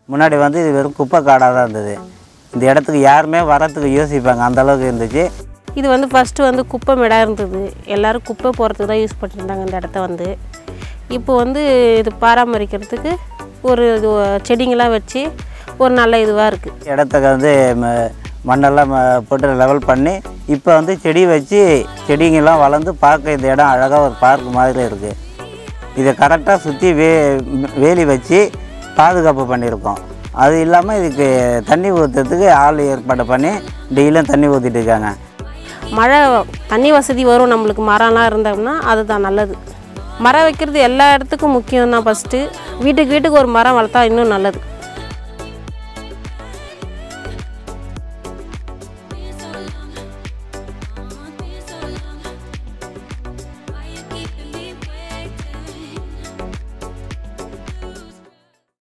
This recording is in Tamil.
முன்னாடி வந்து இது வெறும் குப்பை காடாக தான் இருந்தது இந்த இடத்துக்கு யாருமே வரத்துக்கு யோசிப்பாங்க அந்த அளவுக்கு இருந்துச்சு இது வந்து ஃபஸ்ட்டு வந்து குப்பை மேடாக இருந்தது எல்லோரும் குப்பை போகிறதுக்கு தான் யூஸ் பண்ணியிருந்தாங்க இந்த இடத்த வந்து இப்போ வந்து இது பராமரிக்கிறதுக்கு ஒரு இது செடிங்கெல்லாம் வச்சு ஒரு நல்ல இதுவாக இருக்குது இடத்த வந்து ம- மண்ணெல்லாம் ம- போட்டு லெவல் பண்ணி இப்போ வந்து செடி வச்சு செடிங்கெல்லாம் வளர்ந்து பார்க்க இந்த இடம் அழகாக ஒரு பார்க் மாதிரி இருக்குது இதை கரெக்டாக சுற்றி வே வேலி வச்சு பாதுகாப்பு பண்ணியிருக்கோம் அது இல்லாமல் இதுக்கு தண்ணி ஊற்றுறதுக்கு ஆள் ஏற்பாடு பண்ணி டெய்லியும் தண்ணி ஊற்றிட்டு இருக்காங்க மழை தண்ணி வசதி வரும் நம்மளுக்கு மரம்லாம் இருந்தோம்னா அதுதான் நல்லது மரம் வைக்கிறது எல்லா இடத்துக்கும் முக்கியம் தான் ஃபஸ்ட்டு வீட்டுக்கு வீட்டுக்கு ஒரு மரம் வளர்த்தா இன்னும் நல்லது